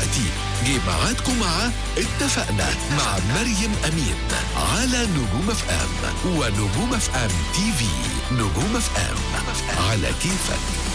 دلوقتي جه ميعادكم مع اتفقنا مع مريم أمين على نجوم اف ام ونجوم اف ام تي في نجوم اف ام على كيفك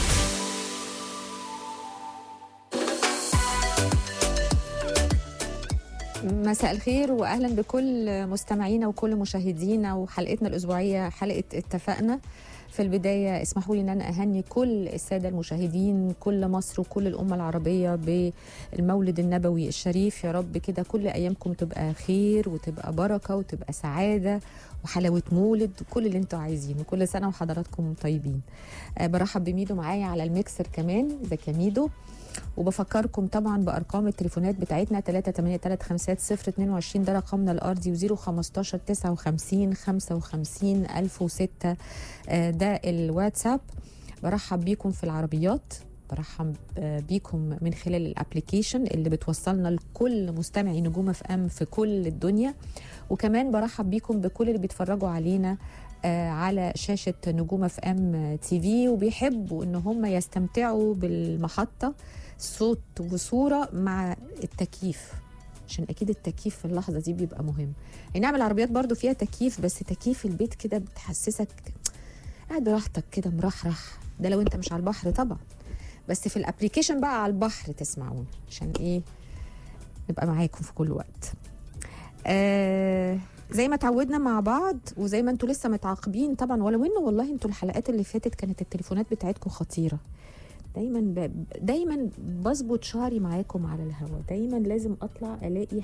مساء الخير واهلا بكل مستمعينا وكل مشاهدينا وحلقتنا الاسبوعيه حلقه اتفقنا في البدايه اسمحوا لي ان انا اهني كل الساده المشاهدين كل مصر وكل الامه العربيه بالمولد النبوي الشريف يا رب كده كل ايامكم تبقى خير وتبقى بركه وتبقى سعاده وحلاوه مولد وكل اللي انتوا عايزينه كل سنه وحضراتكم طيبين أه برحب بميدو معايا على الميكسر كمان ازيك يا ميدو وبفكركم طبعا بارقام التليفونات بتاعتنا 3835022 ده رقمنا الارضي و015 59 55 1006 ده الواتساب برحب بيكم في العربيات برحب بيكم من خلال الابلكيشن اللي بتوصلنا لكل مستمعي نجوم اف ام في كل الدنيا وكمان برحب بيكم بكل اللي بيتفرجوا علينا على شاشة نجوم اف ام تي في وبيحبوا ان هم يستمتعوا بالمحطة صوت وصورة مع التكييف عشان اكيد التكييف في اللحظة دي بيبقى مهم اي نعم العربيات برضو فيها تكييف بس تكييف البيت كده بتحسسك قاعد براحتك كده مرحرح ده لو انت مش على البحر طبعا بس في الابليكيشن بقى على البحر تسمعون عشان ايه نبقى معاكم في كل وقت آه زي ما تعودنا مع بعض وزي ما انتوا لسه متعاقبين طبعا ولو انه والله انتوا الحلقات اللي فاتت كانت التليفونات بتاعتكم خطيره دايما ب... دايما بظبط شعري معاكم على الهوا دايما لازم اطلع الاقي